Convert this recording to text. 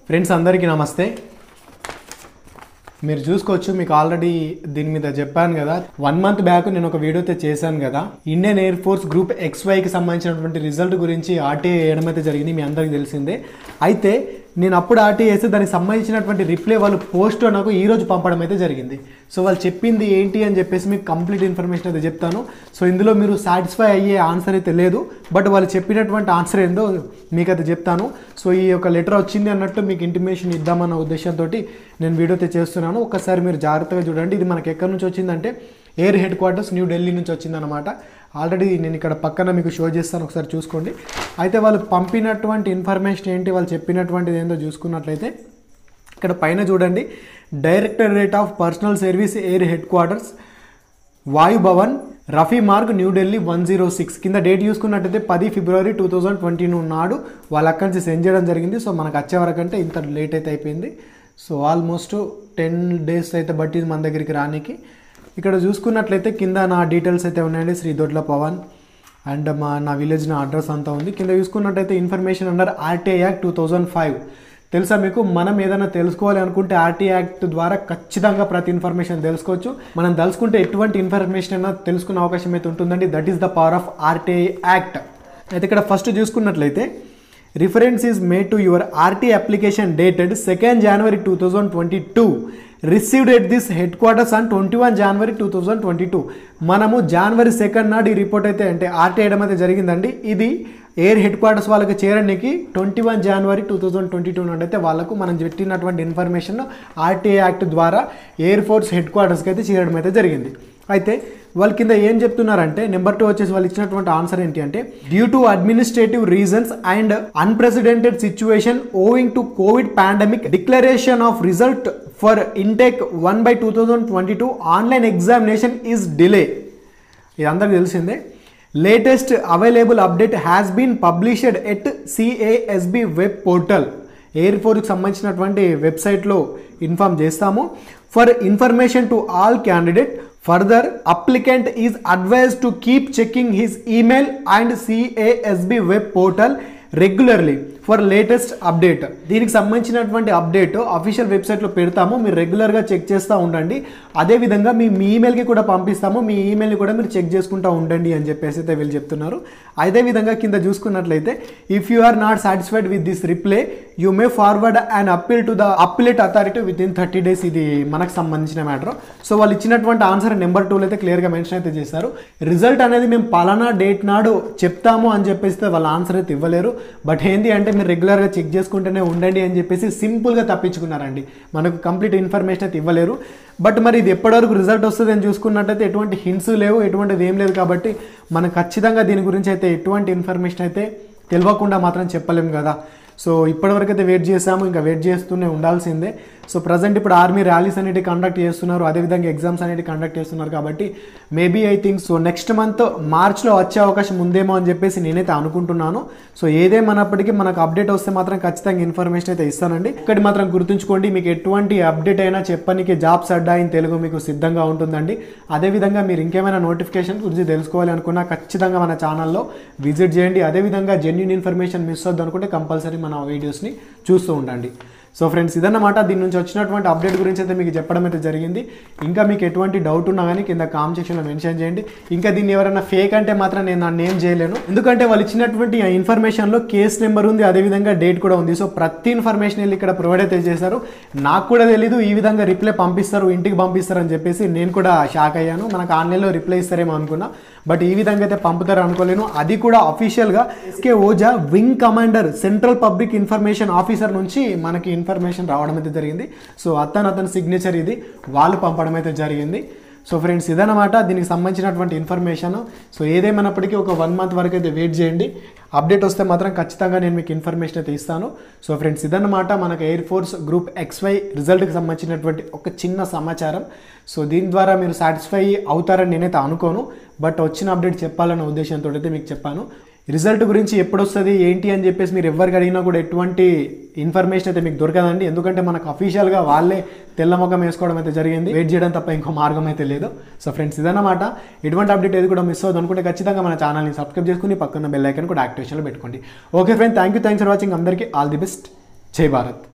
friends అందరికీ నమస్తే మీరు చూసుకోవచ్చు మీకు ఆల్రెడీ దీని మీద చెప్పాను కదా వన్ మంత్ బ్యాక్ నేను ఒక వీడియో అయితే చేశాను కదా ఇండియన్ ఎయిర్ ఫోర్స్ గ్రూప్ ఎక్స్వైకి సంబంధించినటువంటి రిజల్ట్ గురించి ఆర్టీఐ వేయడం అయితే జరిగింది మీ అందరికీ తెలిసిందే అయితే నేను అప్పుడు ఆర్టీఐ వేస్తే దానికి సంబంధించినటువంటి రిప్లై వాళ్ళు పోస్ట్ నాకు ఈ రోజు పంపడం అయితే జరిగింది సో వాళ్ళు చెప్పింది ఏంటి అని చెప్పేసి మీకు కంప్లీట్ ఇన్ఫర్మేషన్ అయితే చెప్తాను సో ఇందులో మీరు సాటిస్ఫై అయ్యే ఆన్సర్ అయితే లేదు బట్ వాళ్ళు చెప్పినటువంటి ఆన్సర్ ఏందో మీకు అయితే చెప్తాను సో ఈ యొక్క లెటర్ వచ్చింది అన్నట్టు మీకు ఇంటిమేషన్ ఇద్దామన్న ఉద్దేశంతో నేను వీడియో అయితే చేస్తున్నాను ఒకసారి మీరు జాగ్రత్తగా చూడండి ఇది మనకి ఎక్కడి నుంచి వచ్చిందంటే air headquarters New Delhi నుంచి వచ్చిందనమాట ఆల్రెడీ నేను ఇక్కడ పక్కన మీకు షో చేస్తాను ఒకసారి చూసుకోండి అయితే వాళ్ళు పంపినటువంటి ఇన్ఫర్మేషన్ ఏంటి వాళ్ళు చెప్పినటువంటిది ఏందో చూసుకున్నట్లయితే ఇక్కడ పైన చూడండి directorate of personnel service air headquarters Vayu Bhavan Rafi Marg New Delhi one zero six కింద డేట్ చూసుకున్నట్టయితే పది ఫిబ్రవరి టూ థౌజండ్ ట్వంటీ నాడు వాళ్ళ అక్కడి నుంచి సెండ్ చేయడం జరిగింది సో మనకు వచ్చే వరకు అంటే ఇంత లేట్ అయితే అయిపోయింది సో ఆల్మోస్ట్ టెన్ డేస్ అయితే బట్టి మన దగ్గరికి రానికి ఇక్కడ చూసుకున్నట్లయితే కింద నా డీటెయిల్స్ అయితే ఉన్నాయండి శ్రీ దొడ్ల పవన్ అండ్ మా నా విలేజ్ నా అడ్రస్ అంతా ఉంది కింద చూసుకున్నట్టయితే information under RTI act two thousand five తెలుసా మీకు మనం ఏదైనా తెలుసుకోవాలి అనుకుంటే ఆర్టీ యాక్ట్ ద్వారా ఖచ్చితంగా ప్రతి ఇన్ఫర్మేషన్ తెలుసుకోవచ్చు మనం తెలుసుకుంటే ఎటువంటి ఇన్ఫర్మేషన్ అయినా తెలుసుకునే అవకాశం అయితే ఉంటుందండి that is the power of RTI act అయితే ఇక్కడ ఫస్ట్ చూసుకున్నట్లయితే reference is made to your RTI application dated second January two thousand twenty two received at this headquarters on twenty one January two thousand twenty two మనము జనవరి second నాడు ఈ report అయితే అంటే RT వేయడం అయితే జరిగిందండి ఇది ఎయిర్ హెడ్ క్వార్టర్స్ వాళ్ళకి చేరడానికి twenty one January two thousand twenty two నుండి అయితే వాళ్ళకు మనం పెట్టినటువంటి ఇన్ఫర్మేషన్ ఆర్టీఏ యాక్ట్ ద్వారా ఎయిర్ ఫోర్స్ హెడ్ క్వార్టర్స్కి అయితే చేరడం అయితే జరిగింది అయితే వాళ్ళ కింద ఏం చెప్తున్నారంటే నెంబర్ టూ వచ్చేసి వాళ్ళు ఇచ్చినటువంటి ఆన్సర్ ఏంటి అంటే due to administrative reasons and unprecedented situation owing to COVID pandemic declaration of result for intake one by two thousand twenty two online examination is delay ఇది అందరికి తెలిసిందే latest available update has been published at CASB web portal air ఫోర్స్కి సంబంధించినటువంటి వెబ్సైట్లో inform చేస్తాము for information to all candidate further applicant is advise to keep checking his email and CASB web portal regularly for latest update దీనికి సంబంధించినటువంటి update official వెబ్సైట్లో పెడతాము మీరు రెగ్యులర్గా చెక్ చేస్తూ ఉండండి అదేవిధంగా మీ మీ ఈమెయిల్కి కూడా పంపిస్తాము మీ ఈమెయిల్ని కూడా మీరు చెక్ చేసుకుంటూ ఉండండి అని చెప్పేసి అయితే వీళ్ళు చెప్తున్నారు అదేవిధంగా కింద చూసుకున్నట్లయితే if you are not satisfied with this reply you may forward and appeal to the appellate authority within thirty days ఇది మనకు సంబంధించిన మ్యాటర్ సో వాళ్ళు ఇచ్చినటువంటి ఆన్సర్ నెంబర్ టూలో అయితే క్లియర్గా మెన్షన్ అయితే చేశారు రిజల్ట్ అనేది మేము పలానా డేట్ నాడు చెప్తాము అని చెప్పేసి వాళ్ళ ఆన్సర్ అయితే ఇవ్వలేరు బట్ ఏంటి అంటే మీరు రెగ్యులర్గా చెక్ చేసుకుంటూనే ఉండండి అని చెప్పేసి సింపుల్గా తప్పించుకున్నారండి మనకు కంప్లీట్ ఇన్ఫర్మేషన్ అయితే ఇవ్వలేరు బట్ మరి ఇది ఎప్పటివరకు రిజల్ట్ వస్తుంది అని చూసుకున్నట్టయితే ఎటువంటి హింట్స్ లేవు ఎటువంటిది ఏం లేదు కాబట్టి మనం ఖచ్చితంగా దీని గురించి అయితే ఎటువంటి ఇన్ఫర్మేషన్ అయితే తెలియకుండా మాత్రం చెప్పలేము కదా సో ఇప్పటివరకు అయితే వెయిట్ చేసాము ఇంకా వెయిట్ చేస్తూనే ఉండాల్సిందే సో ప్రజెంట్ ఇప్పుడు ఆర్మీ ర్యాలీస్ అనేవి కండక్ట్ చేస్తున్నారు అదేవిధంగా ఎగ్జామ్స్ అనేవి కండక్ట్ చేస్తున్నారు కాబట్టి maybe I think so next month మార్చ్లో వచ్చే అవకాశం ఉందేమో అని చెప్పేసి నేనైతే అనుకుంటున్నాను సో ఏదేమన్నప్పటికీ మనకు అప్డేట్ వస్తే మాత్రం ఖచ్చితంగా ఇన్ఫర్మేషన్ అయితే ఇస్తానండి ఇక్కడ మాత్రం గుర్తుంచుకోండి మీకు ఎటువంటి అప్డేట్ అయినా చెప్పడానికి జాబ్స్ అడ్డా ఇన్ తెలుగు మీకు సిద్ధంగా ఉంటుందండి అదేవిధంగా మీరు ఇంకేమైనా నోటిఫికేషన్ గురించి తెలుసుకోవాలి అనుకున్నా ఖచ్చితంగా మన ఛానల్లో విజిట్ చేయండి అదేవిధంగా జెన్యున్ ఇన్ఫర్మేషన్ మిస్ అవుద్ది అనుకుంటే కంపల్సరీ మన వీడియోస్ని చూస్తూ ఉండండి సో ఫ్రెండ్స్ ఇదన్నమాట దీని నుంచి వచ్చినటువంటి అప్డేట్ గురించి అయితే మీకు చెప్పడం అయితే జరిగింది ఇంకా మీకు ఎటువంటి డౌట్ ఉన్నా కానీ కింద కామెంట్ సెక్షన్లో మెన్షన్ చేయండి ఇంకా దీన్ని ఎవరైనా ఫేక్ అంటే మాత్రం నేను నా నేమ్ చేయలేను ఎందుకంటే వాళ్ళు ఇచ్చినటువంటి ఆ ఇన్ఫర్మేషన్లో కేస్ నెంబర్ ఉంది అదేవిధంగా డేట్ కూడా ఉంది సో ప్రతి ఇన్ఫర్మేషన్ వెళ్ళి ఇక్కడ ప్రొవైడ్ అయితే చేశారు నాకు కూడా తెలీదు ఈ విధంగా రిప్లై పంపిస్తారు ఇంటికి పంపిస్తారు అని చెప్పేసి నేను కూడా షాక్ అయ్యాను మనకు ఆన్లైన్లో రిప్లై ఇస్తారేమో అనుకున్నా బట్ ఈ విధంగా అయితే పంపుతారు అనుకోలేను అది కూడా అఫీషియల్గా SK Ojha wing commander central public information officer నుంచి మనకి ఇన్ఫర్మేషన్ రావడం అయితే జరిగింది సో అతను అతని సిగ్నేచర్ ఇది వాళ్ళు పంపడం అయితే జరిగింది సో ఫ్రెండ్స్ ఇదన్నమాట దీనికి సంబంధించినటువంటి ఇన్ఫర్మేషన్ సో ఏదేమైనప్పటికీ ఒక వన్ మంత్ వరకు అయితే వెయిట్ చేయండి అప్డేట్ వస్తే మాత్రం ఖచ్చితంగా నేను మీకు ఇన్ఫర్మేషన్ అయితే ఇస్తాను సో ఫ్రెండ్స్ ఇదన్నమాట మనకు ఎయిర్ ఫోర్స్ గ్రూప్ ఎక్స్వై రిజల్ట్కి సంబంధించినటువంటి ఒక చిన్న సమాచారం సో దీని ద్వారా మీరు సాటిస్ఫై అవుతారని నేనైతే అనుకోను బట్ వచ్చిన అప్డేట్ చెప్పాలన్న ఉద్దేశంతో అయితే మీకు చెప్పాను రిజల్ట్ గురించి ఎప్పుడు వస్తుంది ఏంటి అని చెప్పేసి మీరు ఎవరికి అడిగినా కూడా ఎటువంటి ఇన్ఫర్మేషన్ అయితే మీకు దొరకదండి ఎందుకంటే మనకు అఫీషియల్గా వాళ్ళే తెల్ల ముఖం వేసుకోవడం అయితే జరిగింది వెయిట్ చేయడం తప్ప ఇంకో మార్గం అయితే లేదు సో ఫ్రెండ్స్ ఇదన్నమాట ఎటువంటి అప్డేట్ ఏది కూడా మిస్ అవుతుంది అనుకుంటే ఖచ్చితంగా మన ఛానల్ని సబ్స్క్రైబ్ చేసుకుని పక్కన బెల్ ఐకన్ కూడా యాక్టివేషన్లో పెట్టుకోండి okay friend thank you thanks for watching అందరికీ ఆల్ ది బెస్ట్ జై భారత్